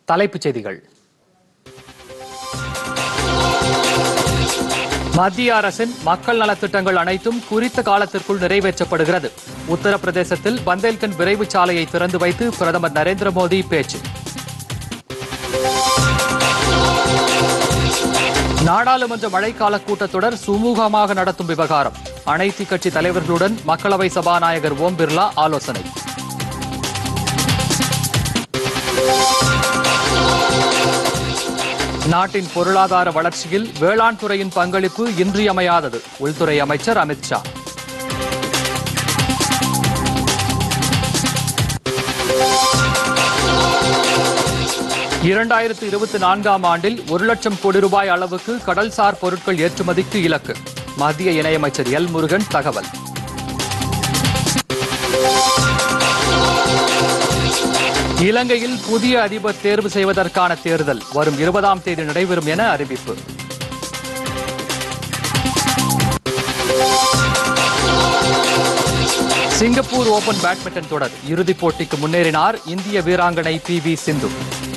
தலைப்புச் செய்திகள் மத்திய அரசின் மக்கள் நலத்திட்டங்கள் அனைத்தும் குறித்த காலத்திற்குள் நிறைவேற்றப்படுகிறது உத்தரப்பிரதேசத்தில் பந்தேல்கண்ட் விரைவு சாலையை திறந்து வைத்து பிரதமர் நரேந்திர மோடி பேச்சு நாடாளுமன்ற மழைக்கால கூட்டத்தொடர் சுமூகமாக நடத்தும் விவகாரம் அனைத்து கட்சி தலைவர்களுடன் மக்களவை சபாநாயகர் ஓம் பிர்லா ஆலோசனை நாட்டின் பொருளாதார வளர்ச்சியில் வேளாண் துறையின் பங்களிப்பு இன்றியமையாதது உள்துறை அமைச்சர் அமித் ஷா இரண்டாயிரத்து இருபத்தி நான்காம் ஆண்டில் ஒரு லட்சம் கோடி ரூபாய் அளவுக்கு கடல்சார் பொருட்கள் ஏற்றுமதிக்கு இலக்கு மத்திய இணையமைச்சர் எல் முருகன் தகவல் இலங்கையில் புதிய அதிபர் தேர்வு செய்வதற்கான தேர்தல் வரும் இருபதாம் தேதி நடைபெறும் என அறிவிப்பு சிங்கப்பூர் ஓபன் பேட்மிண்டன் தொடர் இறுதிப் போட்டிக்கு முன்னேறினார் இந்திய வீராங்கனை பி வி சிந்து